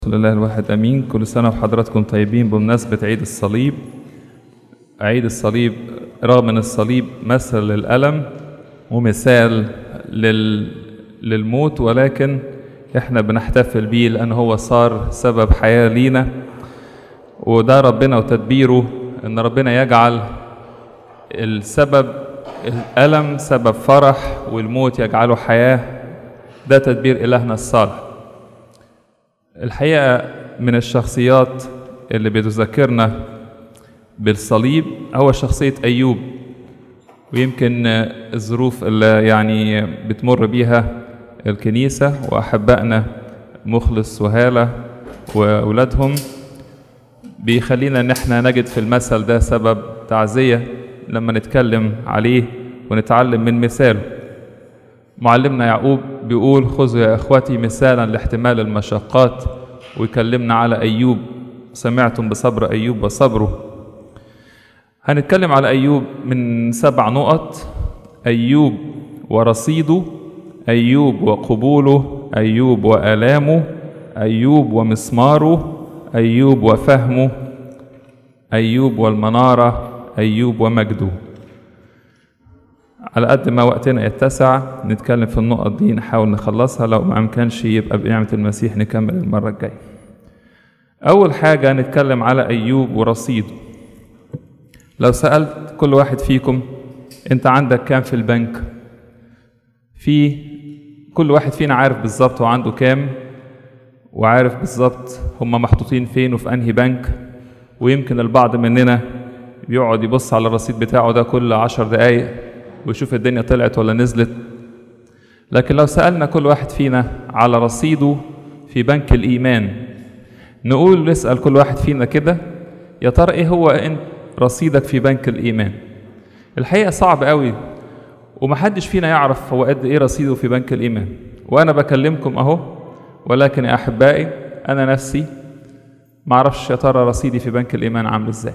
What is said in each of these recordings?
رسول الله الواحد امين كل سنه وحضراتكم طيبين بمناسبه عيد الصليب عيد الصليب رغم ان الصليب مثل للالم ومثال لل... للموت ولكن احنا بنحتفل بيه لان هو صار سبب حياه لينا وده ربنا وتدبيره ان ربنا يجعل السبب الالم سبب فرح والموت يجعله حياه ده تدبير الهنا الصالح الحقيقة من الشخصيات اللي بتذكرنا بالصليب هو شخصية أيوب ويمكن الظروف اللي يعني بتمر بيها الكنيسة وأحبائنا مخلص وهالة وأولادهم بيخلينا إن احنا نجد في المثل ده سبب تعزية لما نتكلم عليه ونتعلم من مثاله معلمنا يعقوب بيقول خذوا يا اخوتي مثالا لاحتمال المشقات ويكلمنا على ايوب سمعتم بصبر ايوب وصبره هنتكلم على ايوب من سبع نقط ايوب ورصيده ايوب وقبوله ايوب والامه ايوب ومسماره ايوب وفهمه ايوب والمناره ايوب ومجده على قد ما وقتنا يتسع نتكلم في النقط دي نحاول نخلصها لو ما امكنش يبقى بنعمة المسيح نكمل المرة الجاية أول حاجة نتكلم على أيوب ورصيده لو سألت كل واحد فيكم أنت عندك كام في البنك في كل واحد فينا عارف بالظبط هو عنده كام وعارف بالظبط هما محطوطين فين وفي أنهي بنك ويمكن البعض مننا بيقعد يبص على الرصيد بتاعه ده كل عشر دقايق ويشوف الدنيا طلعت ولا نزلت لكن لو سألنا كل واحد فينا على رصيده في بنك الإيمان نقول نسأل كل واحد فينا كده يا ترى إيه هو أنت رصيدك في بنك الإيمان الحقيقة صعب قوي ومحدش فينا يعرف هو قد إيه رصيده في بنك الإيمان وأنا بكلمكم أهو ولكن يا أحبائي أنا نفسي معرفش يا ترى رصيدي في بنك الإيمان عامل إزاي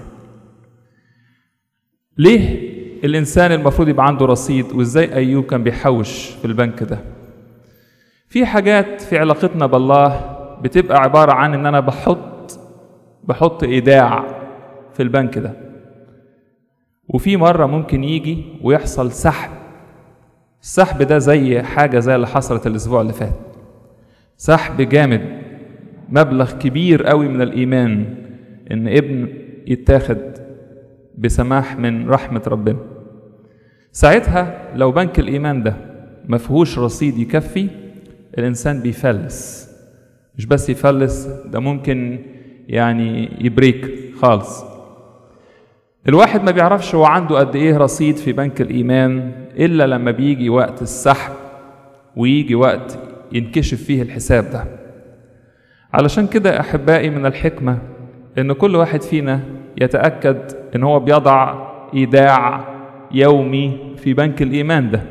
ليه الإنسان المفروض يبقى عنده رصيد وإزاي أيوب كان بيحوش في البنك ده في حاجات في علاقتنا بالله بتبقى عبارة عن إن أنا بحط بحط إيداع في البنك ده وفي مرة ممكن يجي ويحصل سحب السحب ده زي حاجة زي اللي حصلت الأسبوع اللي فات سحب جامد مبلغ كبير قوي من الإيمان إن ابن يتاخد بسماح من رحمة ربنا ساعتها لو بنك الإيمان ده ما فيهوش رصيد يكفي الإنسان بيفلس مش بس يفلس ده ممكن يعني يبريك خالص الواحد ما بيعرفش هو عنده قد ايه رصيد في بنك الإيمان إلا لما بيجي وقت السحب ويجي وقت ينكشف فيه الحساب ده علشان كده أحبائي من الحكمة إن كل واحد فينا يتأكد إن هو بيضع إيداع يومي في بنك الإيمان ده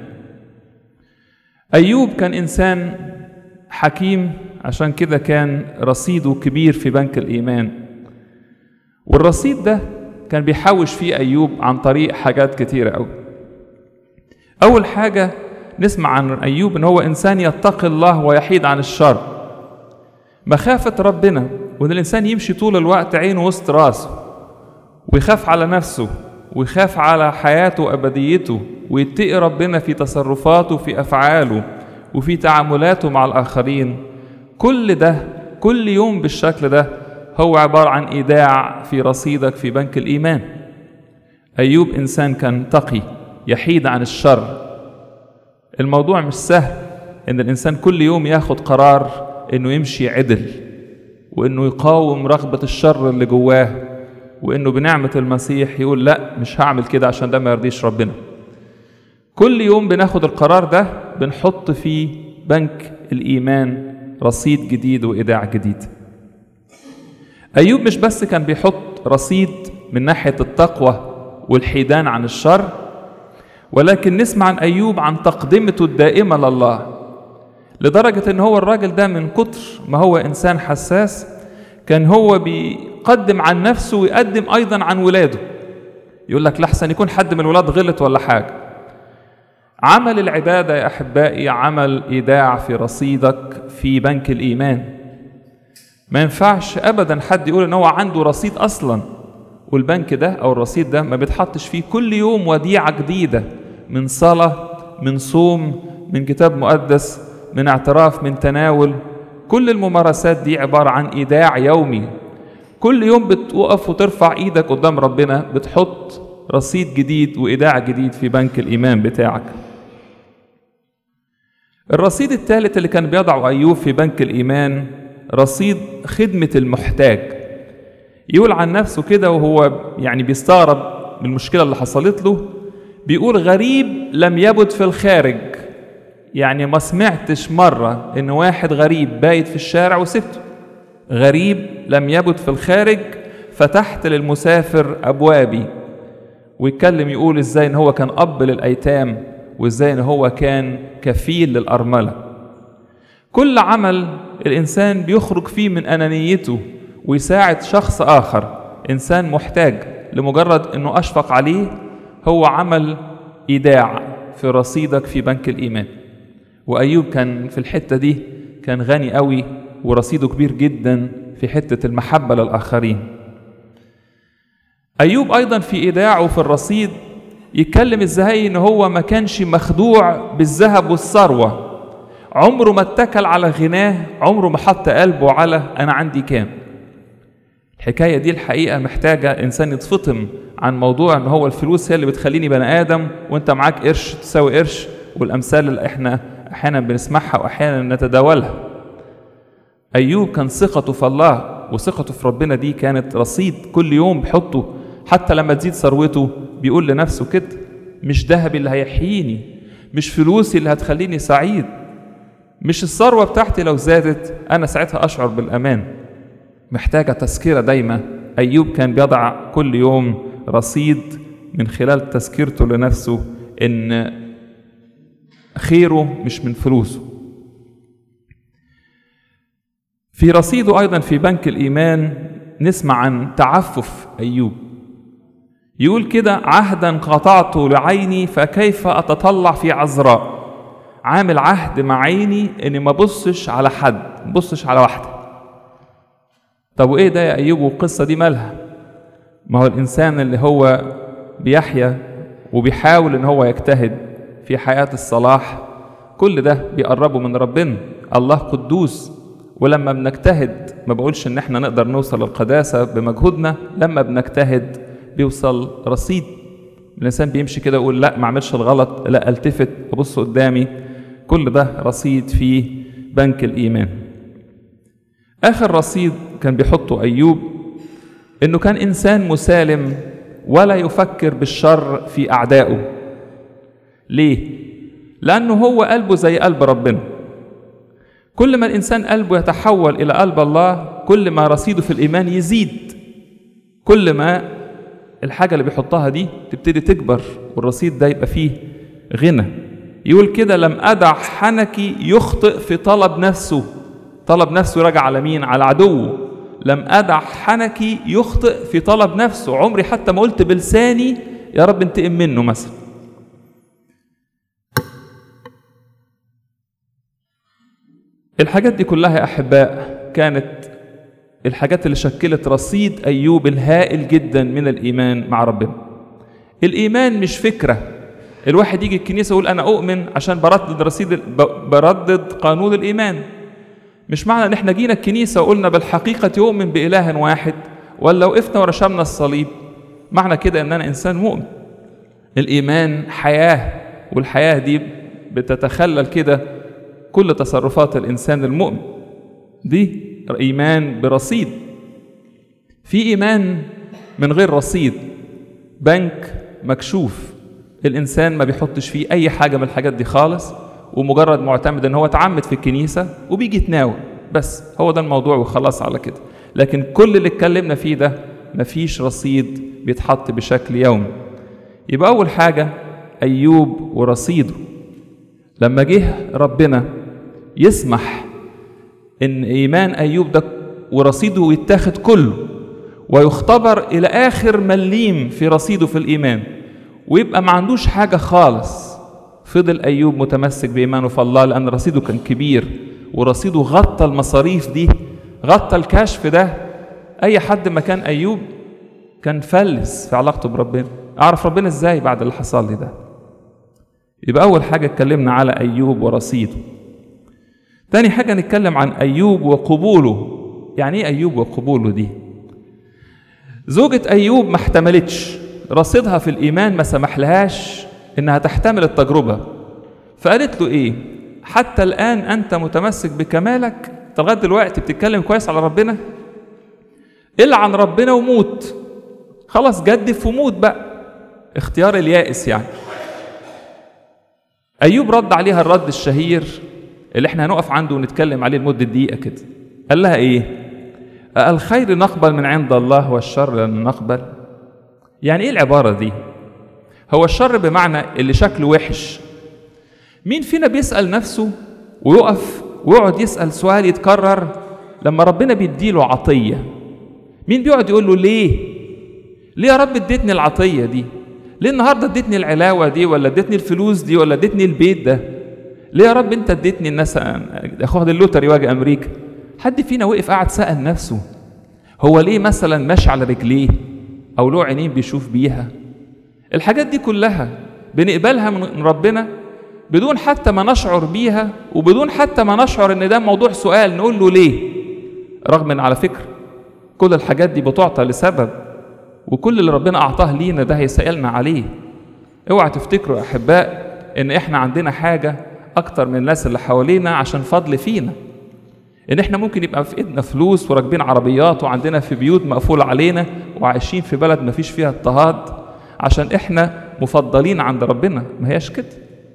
أيوب كان إنسان حكيم عشان كده كان رصيده كبير في بنك الإيمان والرصيد ده كان بيحوش فيه أيوب عن طريق حاجات كتيرة أوي أول حاجة نسمع عن أيوب إن هو إنسان يتقي الله ويحيد عن الشر مخافة ربنا وإن الإنسان يمشي طول الوقت عينه وسط راسه ويخاف على نفسه ويخاف على حياته وأبديته ويتقي ربنا في تصرفاته وفي أفعاله وفي تعاملاته مع الآخرين كل ده كل يوم بالشكل ده هو عبارة عن إيداع في رصيدك في بنك الإيمان أيوب إنسان كان تقي يحيد عن الشر الموضوع مش سهل إن الإنسان كل يوم ياخد قرار إنه يمشي عدل وإنه يقاوم رغبة الشر اللي جواه وانه بنعمه المسيح يقول لا مش هعمل كده عشان ده ما يرضيش ربنا كل يوم بناخد القرار ده بنحط في بنك الايمان رصيد جديد وايداع جديد ايوب مش بس كان بيحط رصيد من ناحيه التقوى والحيدان عن الشر ولكن نسمع عن ايوب عن تقدمته الدائمه لله لدرجه ان هو الراجل ده من كتر ما هو انسان حساس كان هو بيقدم عن نفسه ويقدم ايضا عن ولاده يقول لك لحسن يكون حد من الولاد غلط ولا حاجه عمل العباده يا احبائي عمل ايداع في رصيدك في بنك الايمان ما ينفعش ابدا حد يقول ان هو عنده رصيد اصلا والبنك ده او الرصيد ده ما بيتحطش فيه كل يوم وديعه جديده من صلاه من صوم من كتاب مقدس من اعتراف من تناول كل الممارسات دي عباره عن ايداع يومي كل يوم بتوقف وترفع ايدك قدام ربنا بتحط رصيد جديد وايداع جديد في بنك الايمان بتاعك الرصيد الثالث اللي كان بيضعه ايوب في بنك الايمان رصيد خدمه المحتاج يقول عن نفسه كده وهو يعني بيستغرب من المشكله اللي حصلت له بيقول غريب لم يبت في الخارج يعني ما سمعتش مره ان واحد غريب بايت في الشارع وسبته غريب لم يبت في الخارج فتحت للمسافر ابوابي ويتكلم يقول ازاي ان هو كان اب للايتام وازاي ان هو كان كفيل للارمله كل عمل الانسان بيخرج فيه من انانيته ويساعد شخص اخر انسان محتاج لمجرد انه اشفق عليه هو عمل ايداع في رصيدك في بنك الايمان وايوب كان في الحته دي كان غني قوي ورصيده كبير جدا في حته المحبه للاخرين ايوب ايضا في ايداعه في الرصيد يتكلم ازاي ان هو ما كانش مخدوع بالذهب والثروه عمره ما اتكل على غناه عمره ما حط قلبه على انا عندي كام الحكايه دي الحقيقه محتاجه انسان يتفطم عن موضوع ان هو الفلوس هي اللي بتخليني بني ادم وانت معاك قرش تساوي قرش والامثال اللي احنا احيانا بنسمعها واحيانا نتداولها ايوب كان ثقته في الله وثقته في ربنا دي كانت رصيد كل يوم بيحطه حتى لما تزيد ثروته بيقول لنفسه كده مش ذهبي اللي هيحييني مش فلوسي اللي هتخليني سعيد مش الثروة بتاعتي لو زادت أنا ساعتها أشعر بالأمان محتاجة تذكرة دايما أيوب كان بيضع كل يوم رصيد من خلال تذكرته لنفسه إن خيره مش من فلوسه في رصيده أيضا في بنك الإيمان نسمع عن تعفف أيوب يقول كده عهدا قطعت لعيني فكيف أتطلع في عذراء عامل عهد مع عيني اني ما بصش على حد ما بصش على واحده طب وايه ده يا ايوب والقصه دي مالها ما هو الانسان اللي هو بيحيا وبيحاول ان هو يجتهد في حياه الصلاح كل ده بيقربه من ربنا الله قدوس ولما بنجتهد ما بقولش ان احنا نقدر نوصل للقداسه بمجهودنا لما بنجتهد بيوصل رصيد الانسان بيمشي كده يقول لا ما اعملش الغلط لا التفت ابص قدامي كل ده رصيد في بنك الايمان اخر رصيد كان بيحطه ايوب انه كان انسان مسالم ولا يفكر بالشر في اعدائه ليه لانه هو قلبه زي قلب ربنا كل ما الانسان قلبه يتحول الى قلب الله كل ما رصيده في الايمان يزيد كل ما الحاجة اللي بيحطها دي تبتدي تكبر والرصيد ده يبقى فيه غنى يقول كده لم أدع حنكي يخطئ في طلب نفسه طلب نفسه راجع على مين على عدوه لم أدع حنكي يخطئ في طلب نفسه عمري حتى ما قلت بلساني يا رب انتقم منه مثلا الحاجات دي كلها يا أحباء كانت الحاجات اللي شكلت رصيد أيوب الهائل جدا من الإيمان مع ربنا الإيمان مش فكرة الواحد يجي الكنيسة يقول أنا أؤمن عشان بردد رصيد بردد قانون الإيمان مش معنى إن إحنا جينا الكنيسة وقلنا بالحقيقة يؤمن بإله واحد ولا وقفنا ورشمنا الصليب معنى كده إن أنا إنسان مؤمن الإيمان حياة والحياة دي بتتخلل كده كل تصرفات الإنسان المؤمن دي ايمان برصيد في ايمان من غير رصيد بنك مكشوف الانسان ما بيحطش فيه اي حاجه من الحاجات دي خالص ومجرد معتمد ان هو اتعمد في الكنيسه وبيجي يتناول بس هو ده الموضوع وخلاص على كده لكن كل اللي اتكلمنا فيه ده مفيش رصيد بيتحط بشكل يومي يبقى اول حاجه ايوب ورصيده لما جه ربنا يسمح ان ايمان ايوب ده ورصيده يتاخد كله ويختبر الى اخر مليم في رصيده في الايمان ويبقى ما عندوش حاجه خالص فضل ايوب متمسك بايمانه في الله لان رصيده كان كبير ورصيده غطى المصاريف دي غطى الكشف ده اي حد مكان ايوب كان فلس في علاقته بربنا اعرف ربنا ازاي بعد اللي حصل لي ده يبقى اول حاجه اتكلمنا على ايوب ورصيده تاني حاجه نتكلم عن ايوب وقبوله يعني ايه ايوب وقبوله دي زوجة ايوب ما احتملتش رصيدها في الايمان ما سمحلهاش انها تحتمل التجربه فقالت له ايه حتى الان انت متمسك بكمالك انت لغايه دلوقتي بتتكلم كويس على ربنا العن ربنا وموت خلاص جدف وموت بقى اختيار اليائس يعني ايوب رد عليها الرد الشهير اللي احنا هنقف عنده ونتكلم عليه لمده دقيقه كده قال لها ايه الخير نقبل من عند الله والشر لن نقبل يعني ايه العباره دي هو الشر بمعنى اللي شكله وحش مين فينا بيسال نفسه ويقف ويقعد يسال سؤال يتكرر لما ربنا بيديله عطيه مين بيقعد يقول له ليه ليه يا رب اديتني العطيه دي ليه النهارده اديتني العلاوه دي ولا اديتني الفلوس دي ولا اديتني البيت ده ليه يا رب انت اديتني الناس اخد اللوتري واجي امريكا حد فينا وقف قاعد سال نفسه هو ليه مثلا ماشي على رجليه او له عينين بيشوف بيها الحاجات دي كلها بنقبلها من ربنا بدون حتى ما نشعر بيها وبدون حتى ما نشعر ان ده موضوع سؤال نقول له ليه رغم ان على فكره كل الحاجات دي بتعطى لسبب وكل اللي ربنا اعطاه لينا ده هيسالنا عليه اوعى تفتكروا احباء ان احنا عندنا حاجه اكتر من الناس اللي حوالينا عشان فضل فينا ان احنا ممكن يبقى في ايدنا فلوس وراكبين عربيات وعندنا في بيوت مقفول علينا وعايشين في بلد ما فيش فيها اضطهاد عشان احنا مفضلين عند ربنا ما هياش كده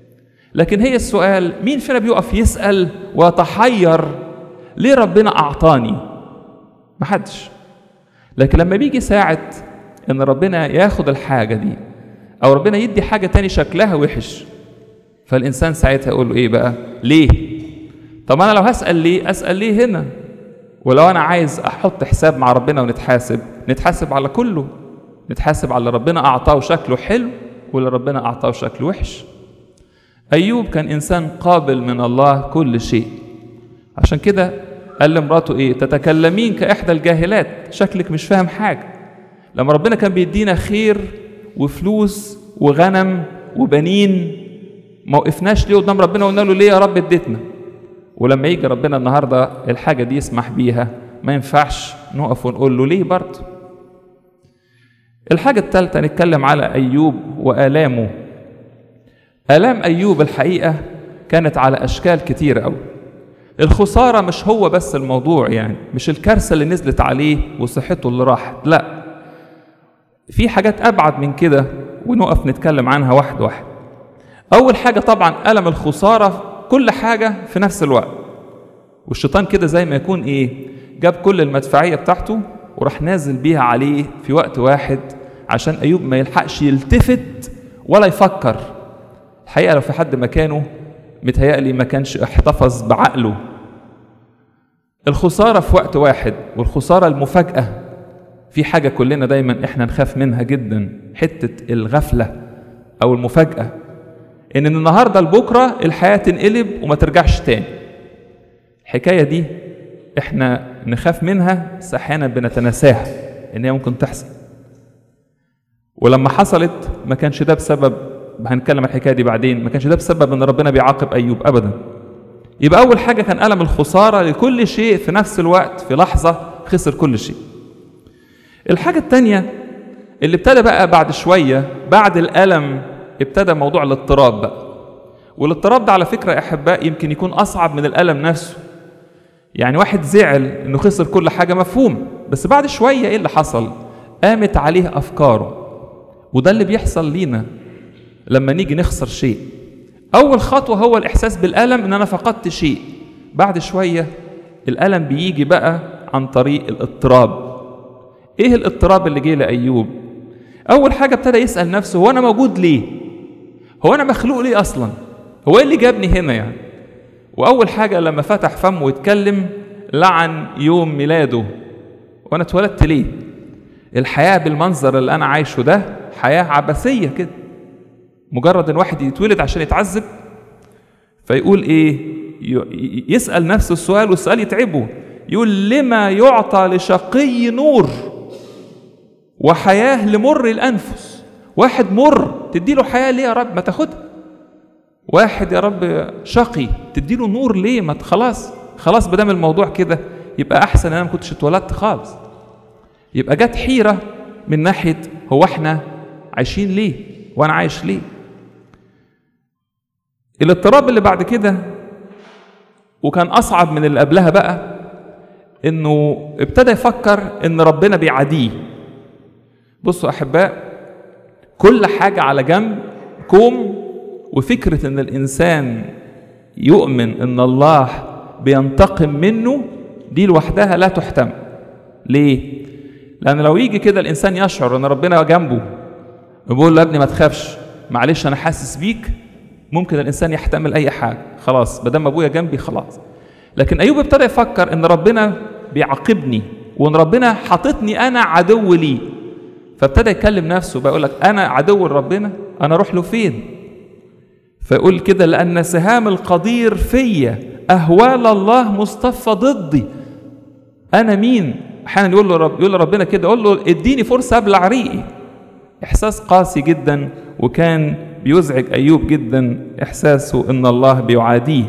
لكن هي السؤال مين فينا بيقف يسال ويتحير ليه ربنا اعطاني محدش لكن لما بيجي ساعه ان ربنا ياخد الحاجه دي او ربنا يدي حاجه تاني شكلها وحش فالانسان ساعتها يقول له ايه بقى ليه طب انا لو هسال ليه اسال ليه هنا ولو انا عايز احط حساب مع ربنا ونتحاسب نتحاسب على كله نتحاسب على اللي ربنا اعطاه شكله حلو واللي ربنا اعطاه شكله وحش ايوب كان انسان قابل من الله كل شيء عشان كده قال لمراته ايه تتكلمين كاحدى الجاهلات شكلك مش فاهم حاجه لما ربنا كان بيدينا خير وفلوس وغنم وبنين ما وقفناش ليه قدام ربنا وقلنا له ليه يا رب اديتنا ولما يجي ربنا النهارده الحاجه دي يسمح بيها ما ينفعش نقف ونقول له ليه برضه الحاجة الثالثة نتكلم على أيوب وآلامه آلام أيوب الحقيقة كانت على أشكال كتيرة أوي الخسارة مش هو بس الموضوع يعني مش الكارثة اللي نزلت عليه وصحته اللي راحت لا في حاجات أبعد من كده ونقف نتكلم عنها واحد واحد أول حاجة طبعا ألم الخسارة كل حاجة في نفس الوقت والشيطان كده زي ما يكون إيه جاب كل المدفعية بتاعته وراح نازل بيها عليه في وقت واحد عشان أيوب ما يلحقش يلتفت ولا يفكر الحقيقة لو في حد مكانه متهيألي ما كانش احتفظ بعقله الخسارة في وقت واحد والخسارة المفاجأة في حاجة كلنا دايما احنا نخاف منها جدا حتة الغفلة أو المفاجأة إن من النهاردة لبكرة الحياة تنقلب وما ترجعش تاني الحكاية دي احنا نخاف منها بس أحيانا بنتناساها إن هي ممكن تحصل ولما حصلت ما كانش ده بسبب هنتكلم عن الحكايه دي بعدين ما كانش ده بسبب ان ربنا بيعاقب ايوب ابدا يبقى اول حاجه كان الم الخساره لكل شيء في نفس الوقت في لحظه خسر كل شيء الحاجه الثانيه اللي ابتدى بقى بعد شويه بعد الالم ابتدى موضوع الاضطراب بقى والاضطراب ده على فكره يا احباء يمكن يكون اصعب من الالم نفسه يعني واحد زعل انه خسر كل حاجه مفهوم بس بعد شويه ايه اللي حصل قامت عليه افكاره وده اللي بيحصل لينا لما نيجي نخسر شيء اول خطوه هو الاحساس بالالم ان انا فقدت شيء بعد شويه الالم بيجي بقى عن طريق الاضطراب ايه الاضطراب اللي جه لايوب اول حاجه ابتدى يسال نفسه هو انا موجود ليه هو انا مخلوق ليه اصلا هو ايه اللي جابني هنا يعني واول حاجه لما فتح فمه واتكلم لعن يوم ميلاده وانا اتولدت ليه الحياه بالمنظر اللي انا عايشه ده حياه عبثيه كده مجرد ان واحد يتولد عشان يتعذب فيقول ايه يسال نفسه السؤال والسؤال يتعبه يقول لما يعطى لشقي نور وحياة لمر الأنفس واحد مر تديله حياة ليه يا رب ما تاخدها واحد يا رب شقي تديله نور ليه ما خلاص خلاص بدام الموضوع كده يبقى احسن ان انا ما كنتش اتولدت خالص يبقى جت حيره من ناحيه هو احنا عايشين ليه وانا عايش ليه الاضطراب اللي بعد كده وكان اصعب من اللي قبلها بقى انه ابتدى يفكر ان ربنا بيعاديه بصوا احباء كل حاجه على جنب كوم وفكره ان الانسان يؤمن ان الله بينتقم منه دي لوحدها لا تحتمل ليه لان لو يجي كده الانسان يشعر ان ربنا جنبه وبيقول له يا ابني ما تخافش معلش انا حاسس بيك ممكن الانسان يحتمل اي حاجه خلاص ما دام ابويا جنبي خلاص لكن ايوب ابتدى يفكر ان ربنا بيعاقبني وان ربنا حاططني انا عدو ليه فابتدى يكلم نفسه بيقول لك انا عدو لربنا انا اروح له فين فيقول كده لان سهام القدير فيا اهوال الله مصطفى ضدي انا مين احيانا يقول له رب يقول لربنا كده يقول له اديني فرصه ابلع ريقي احساس قاسي جدا وكان بيزعج ايوب جدا احساسه ان الله بيعاديه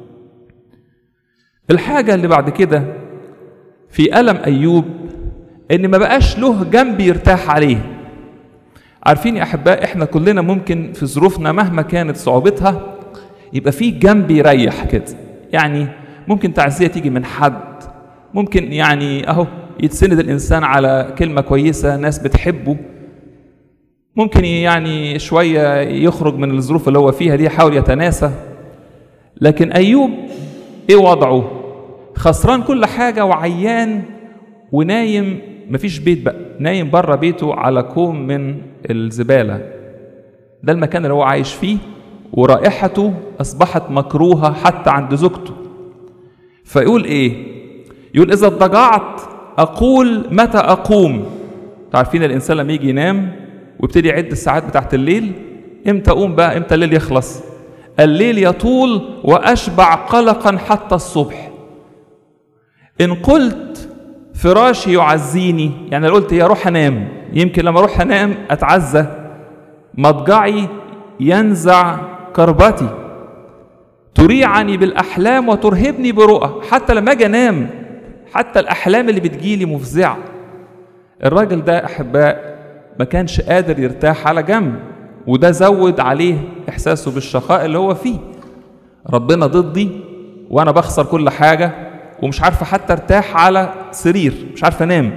الحاجه اللي بعد كده في الم ايوب ان ما بقاش له جنب يرتاح عليه عارفين يا احباء احنا كلنا ممكن في ظروفنا مهما كانت صعوبتها يبقى في جنب يريح كده يعني ممكن تعزيه تيجي من حد ممكن يعني اهو يتسند الانسان على كلمه كويسه ناس بتحبه ممكن يعني شويه يخرج من الظروف اللي هو فيها دي يحاول يتناسى لكن ايوب ايه وضعه خسران كل حاجه وعيان ونايم مفيش بيت بقى نايم بره بيته على كوم من الزباله ده المكان اللي هو عايش فيه ورائحته اصبحت مكروهه حتى عند زوجته فيقول ايه يقول اذا اضطجعت اقول متى اقوم عارفين الانسان لما يجي ينام ويبتدي يعد الساعات بتاعت الليل امتى اقوم بقى امتى الليل يخلص الليل يطول واشبع قلقا حتى الصبح ان قلت فراشي يعزيني يعني لو قلت يا روح انام يمكن لما اروح انام اتعزى مضجعي ينزع كربتي تريعني بالاحلام وترهبني برؤى حتى لما اجي انام حتى الاحلام اللي بتجيلي مفزعه الراجل ده احباء ما كانش قادر يرتاح على جنب وده زود عليه احساسه بالشقاء اللي هو فيه ربنا ضدي وانا بخسر كل حاجه ومش عارفه حتى ارتاح على سرير مش عارفه انام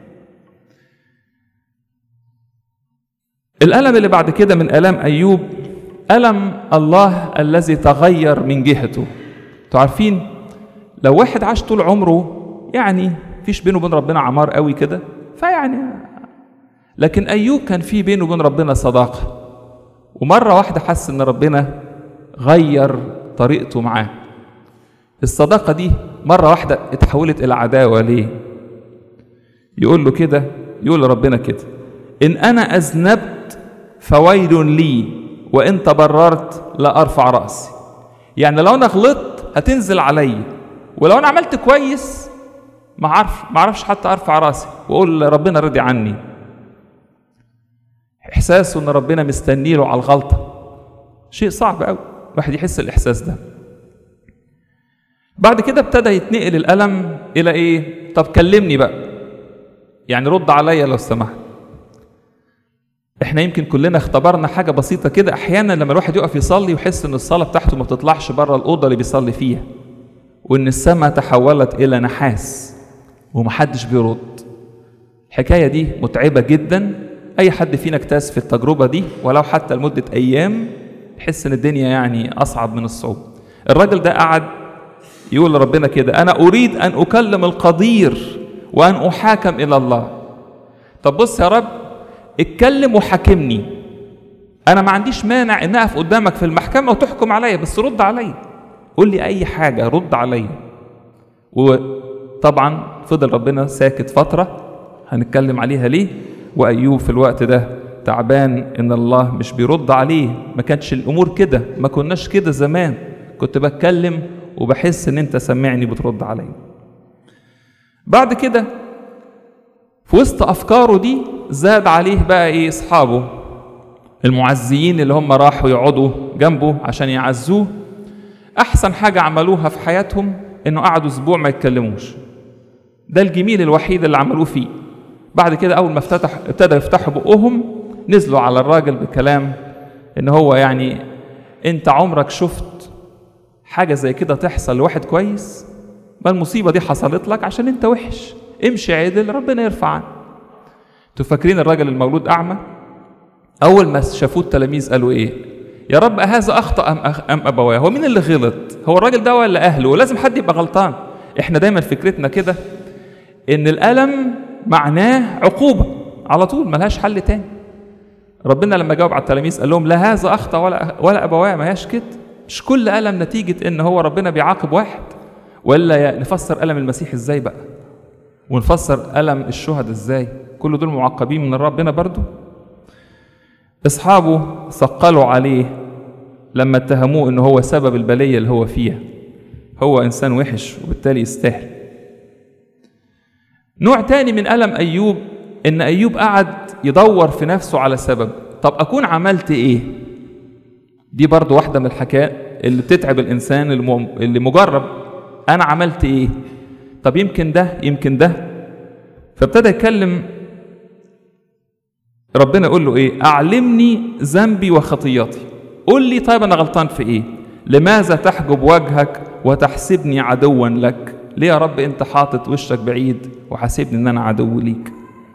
الالم اللي بعد كده من الام ايوب الم الله الذي تغير من جهته انتوا عارفين لو واحد عاش طول عمره يعني فيش بينه وبين ربنا عمار قوي كده فيعني لكن ايوب كان في بينه وبين ربنا صداقه ومره واحده حس ان ربنا غير طريقته معاه الصداقه دي مره واحده اتحولت الى عداوه ليه يقول له كده يقول لربنا كده ان انا اذنبت فويل لي وان تبررت لا ارفع راسي يعني لو انا غلطت هتنزل عليا ولو انا عملت كويس ما عارف ما اعرفش حتى ارفع راسي واقول ربنا رضي عني احساسه ان ربنا مستني له على الغلطه شيء صعب قوي الواحد يحس الاحساس ده بعد كده ابتدى يتنقل الالم الى ايه طب كلمني بقى يعني رد عليا لو سمحت احنا يمكن كلنا اختبرنا حاجه بسيطه كده احيانا لما الواحد يقف يصلي ويحس ان الصلاه بتاعته ما بتطلعش بره الاوضه اللي بيصلي فيها وان السماء تحولت الى نحاس ومحدش بيرد الحكايه دي متعبه جدا اي حد فينا اكتاز في التجربه دي ولو حتى لمده ايام يحس ان الدنيا يعني اصعب من الصعوبه الراجل ده قعد يقول لربنا كده انا اريد ان اكلم القدير وان احاكم الى الله طب بص يا رب اتكلم وحاكمني انا ما عنديش مانع ان اقف قدامك في المحكمه وتحكم عليا بس رد عليا قول لي اي حاجه رد عليا وطبعا فضل ربنا ساكت فتره هنتكلم عليها ليه وايوب في الوقت ده تعبان ان الله مش بيرد عليه ما كانتش الامور كده ما كناش كده زمان كنت بتكلم وبحس ان انت سامعني بترد عليا بعد كده في وسط افكاره دي زاد عليه بقى ايه اصحابه المعزيين اللي هم راحوا يقعدوا جنبه عشان يعزوه احسن حاجه عملوها في حياتهم انه قعدوا اسبوع ما يتكلموش ده الجميل الوحيد اللي عملوه فيه بعد كده اول ما افتتح ابتدى يفتحوا بقهم نزلوا على الراجل بكلام ان هو يعني انت عمرك شفت حاجه زي كده تحصل لواحد كويس ما المصيبه دي حصلت لك عشان انت وحش امشي عدل ربنا يرفع عنك انتوا فاكرين الراجل المولود اعمى اول ما شافوه التلاميذ قالوا ايه يا رب هذا اخطا ام أخ ام ابواه هو مين اللي غلط هو الراجل ده ولا اهله ولازم حد يبقى غلطان احنا دايما فكرتنا كده ان الالم معناه عقوبه على طول ملهاش حل تاني ربنا لما جاوب على التلاميذ قال لهم لا هذا اخطا ولا ولا ابواه ما هياش كده مش كل الم نتيجه ان هو ربنا بيعاقب واحد ولا نفسر الم المسيح ازاي بقى ونفسر الم الشهداء ازاي كل دول معاقبين من ربنا برضو اصحابه ثقلوا عليه لما اتهموه ان هو سبب البليه اللي هو فيها هو انسان وحش وبالتالي يستاهل نوع تاني من الم ايوب ان ايوب قعد يدور في نفسه على سبب طب اكون عملت ايه دي برضو واحده من الحكايات اللي بتتعب الانسان اللي مجرب انا عملت ايه طب يمكن ده يمكن ده فابتدى يتكلم ربنا يقول له ايه اعلمني ذنبي وخطيتي قول لي طيب انا غلطان في ايه لماذا تحجب وجهك وتحسبني عدوا لك ليه يا رب انت حاطط وشك بعيد وحاسبني ان انا عدو ليك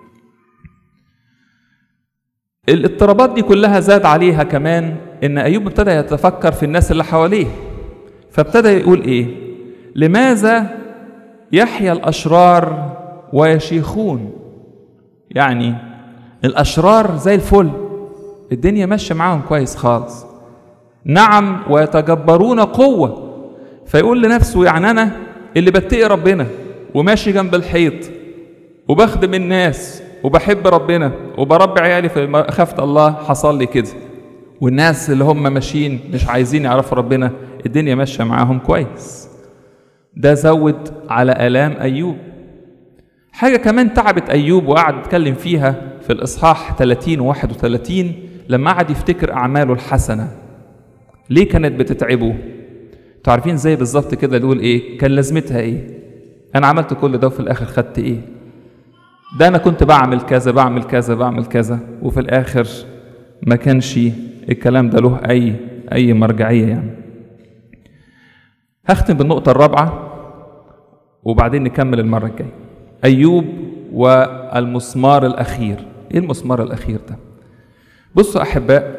الاضطرابات دي كلها زاد عليها كمان ان ايوب ابتدى يتفكر في الناس اللي حواليه فابتدى يقول ايه لماذا يحيا الاشرار ويشيخون يعني الاشرار زي الفل الدنيا ماشيه معاهم كويس خالص نعم ويتجبرون قوه فيقول لنفسه يعني انا اللي بتقي ربنا وماشي جنب الحيط وبخدم الناس وبحب ربنا وبربي عيالي في خافة الله حصل لي كده والناس اللي هم ماشيين مش عايزين يعرفوا ربنا الدنيا ماشيه معاهم كويس ده زود على آلام أيوب حاجة كمان تعبت أيوب وقعد يتكلم فيها في الإصحاح 30 و 31 لما قعد يفتكر أعماله الحسنة ليه كانت بتتعبه؟ انتوا عارفين زي بالظبط كده نقول إيه؟ كان لازمتها إيه؟ أنا عملت كل ده وفي الآخر خدت إيه؟ ده أنا كنت بعمل كذا بعمل كذا بعمل كذا وفي الآخر ما كانش الكلام ده له أي أي مرجعية يعني. هختم بالنقطة الرابعة وبعدين نكمل المرة الجاية. أيوب والمسمار الأخير. إيه المسمار الأخير ده؟ بصوا أحباء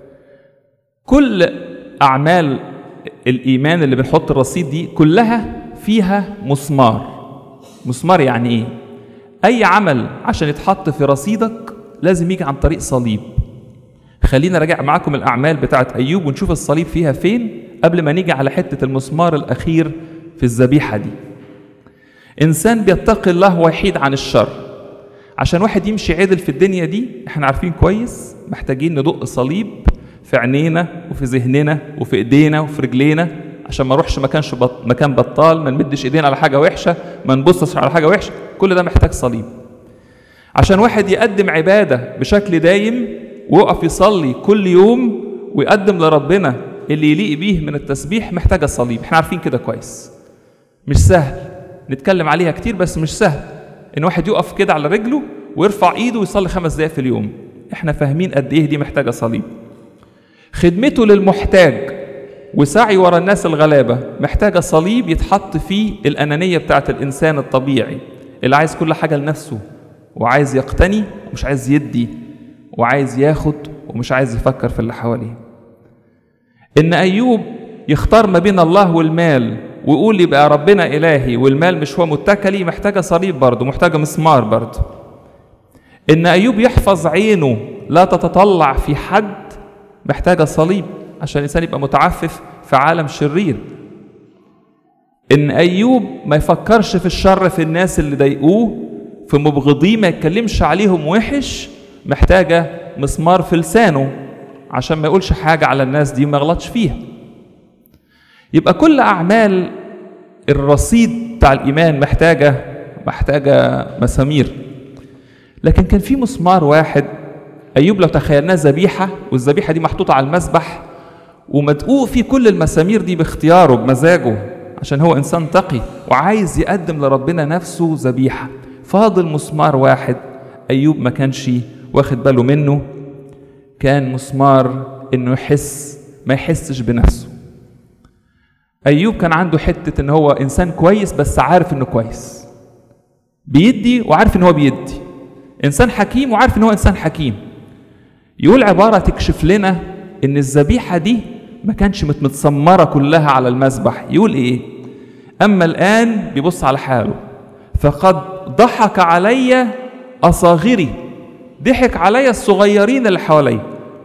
كل أعمال الإيمان اللي بنحط الرصيد دي كلها فيها مسمار. مسمار يعني إيه؟ أي عمل عشان يتحط في رصيدك لازم يجي عن طريق صليب. خلينا راجع معاكم الأعمال بتاعت أيوب ونشوف الصليب فيها فين قبل ما نيجي على حتة المسمار الأخير في الذبيحة دي إنسان بيتقي الله ويحيد عن الشر عشان واحد يمشي عدل في الدنيا دي احنا عارفين كويس محتاجين ندق صليب في عينينا وفي ذهننا وفي ايدينا وفي رجلينا عشان ما نروحش مكانش بط... مكان بطال ما نمدش ايدينا على حاجه وحشه ما نبصش على حاجه وحشه كل ده محتاج صليب عشان واحد يقدم عباده بشكل دايم ويقف يصلي كل يوم ويقدم لربنا اللي يليق بيه من التسبيح محتاجة صليب احنا عارفين كده كويس مش سهل نتكلم عليها كتير بس مش سهل ان واحد يقف كده على رجله ويرفع ايده ويصلي خمس دقايق في اليوم احنا فاهمين قد ايه دي محتاجة صليب خدمته للمحتاج وسعي ورا الناس الغلابة محتاجة صليب يتحط فيه الأنانية بتاعة الإنسان الطبيعي اللي عايز كل حاجة لنفسه وعايز يقتني ومش عايز يدي وعايز ياخد ومش عايز يفكر في اللي حواليه ان ايوب يختار ما بين الله والمال ويقول يبقى ربنا الهي والمال مش هو متكلي محتاجه صليب برضه محتاجه مسمار برضه ان ايوب يحفظ عينه لا تتطلع في حد محتاجه صليب عشان الانسان يبقى متعفف في عالم شرير ان ايوب ما يفكرش في الشر في الناس اللي ضايقوه في مبغضيه ما يتكلمش عليهم وحش محتاجه مسمار في لسانه عشان ما يقولش حاجة على الناس دي ما يغلطش فيها يبقى كل أعمال الرصيد بتاع الإيمان محتاجة محتاجة مسامير لكن كان في مسمار واحد أيوب لو تخيلناه ذبيحة والذبيحة دي محطوطة على المذبح ومدقوق فيه كل المسامير دي باختياره بمزاجه عشان هو إنسان تقي وعايز يقدم لربنا نفسه ذبيحة فاضل مسمار واحد أيوب ما كانش واخد باله منه كان مسمار إنه يحس ما يحسش بنفسه أيوب كان عنده حتة إن هو إنسان كويس بس عارف إنه كويس بيدي وعارف إن هو بيدي إنسان حكيم وعارف إن هو إنسان حكيم يقول عبارة تكشف لنا إن الذبيحة دي ما كانش متسمرة كلها على المذبح يقول إيه أما الآن بيبص على حاله فقد ضحك علي أصاغري ضحك علي الصغيرين اللي حواليا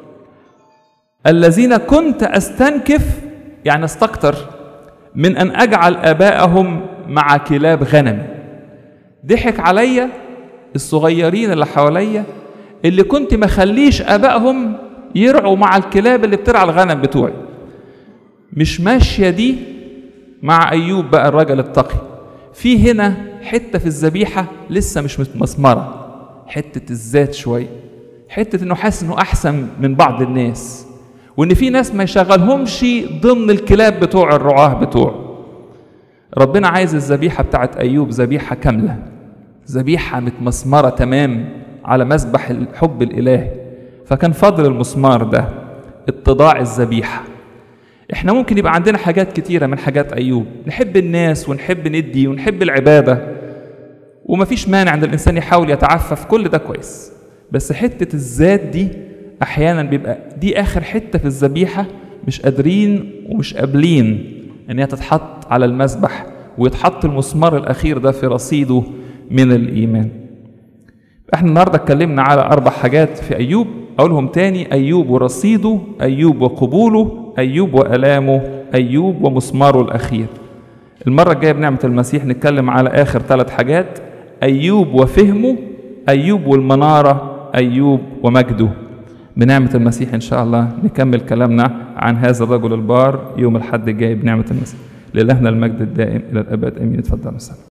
الذين كنت أستنكف يعني استكتر من أن أجعل آباءهم مع كلاب غنمي ضحك عليا الصغيرين اللي حواليا اللي كنت مخليش آبائهم يرعوا مع الكلاب اللي بترعى الغنم بتوعي مش ماشية دي مع أيوب بقى الرجل التقي في هنا حتة في الذبيحة لسه مش متمسمرة حتة الذات شوية حتة انه حاسس انه احسن من بعض الناس وان في ناس ما يشغلهمش ضمن الكلاب بتوع الرعاة بتوعه ربنا عايز الذبيحة بتاعت أيوب ذبيحة كاملة ذبيحة متمسمرة تمام على مذبح الحب الإلهي فكان فضل المسمار ده اتضاع الذبيحة احنا ممكن يبقى عندنا حاجات كتيرة من حاجات أيوب نحب الناس ونحب ندي ونحب العبادة ومفيش مانع ان الإنسان يحاول يتعفف كل ده كويس بس حتة الذات دي أحيانا بيبقى دي آخر حتة في الذبيحة مش قادرين ومش قابلين إن هي تتحط على المذبح ويتحط المسمار الأخير ده في رصيده من الإيمان احنا النهارده اتكلمنا على أربع حاجات في أيوب أقولهم تاني أيوب ورصيده أيوب وقبوله أيوب وألامه أيوب ومسماره الأخير المرة الجاية بنعمة المسيح نتكلم على آخر ثلاث حاجات أيوب وفهمه أيوب والمنارة أيوب ومجده بنعمة المسيح إن شاء الله نكمل كلامنا عن هذا الرجل البار يوم الحد الجاي بنعمة المسيح لإلهنا المجد الدائم إلى الأبد آمين اتفضل وسلم